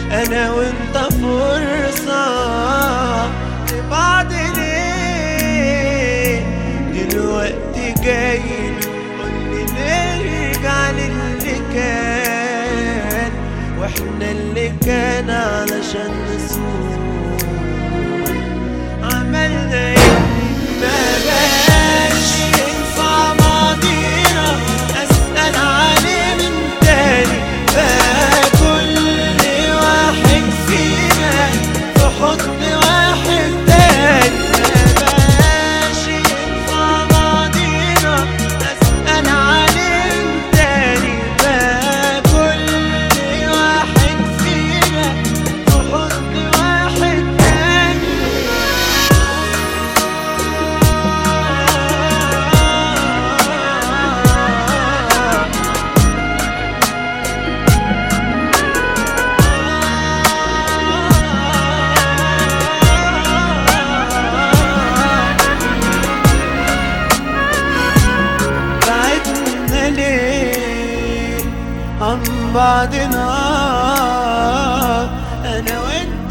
انا وانت فرصة لبعض ليه دلوقتي جاي قولي نرجع للي كان واحنا اللي كان علشان نسوق عملنا ايه ما بقاش ينفع ماضينا اسال عليه من تاني بقى كل واحد فينا في حضن واحد تاني ما بقاش ينفع ماضينا اسال عليه من تاني بقى كل واحد فينا في حضن واحد تاني بعدنا ليه عن بعضنا انا وانت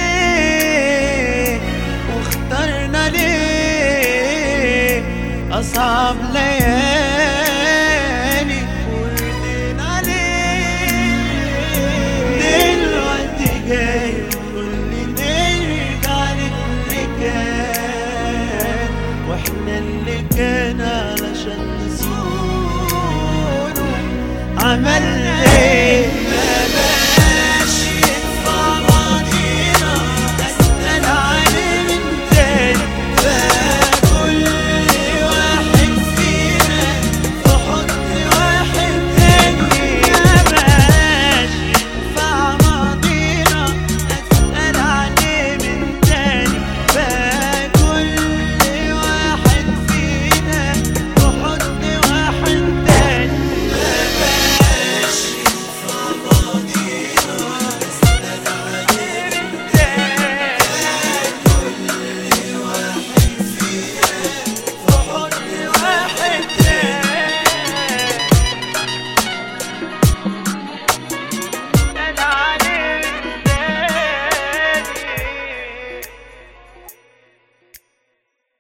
ليه واخترنا ليه اصعب ليالي وردينا ليه دلوقتي جاي كل نرجع للي كان واحنا اللي كان علشان نسونه عمل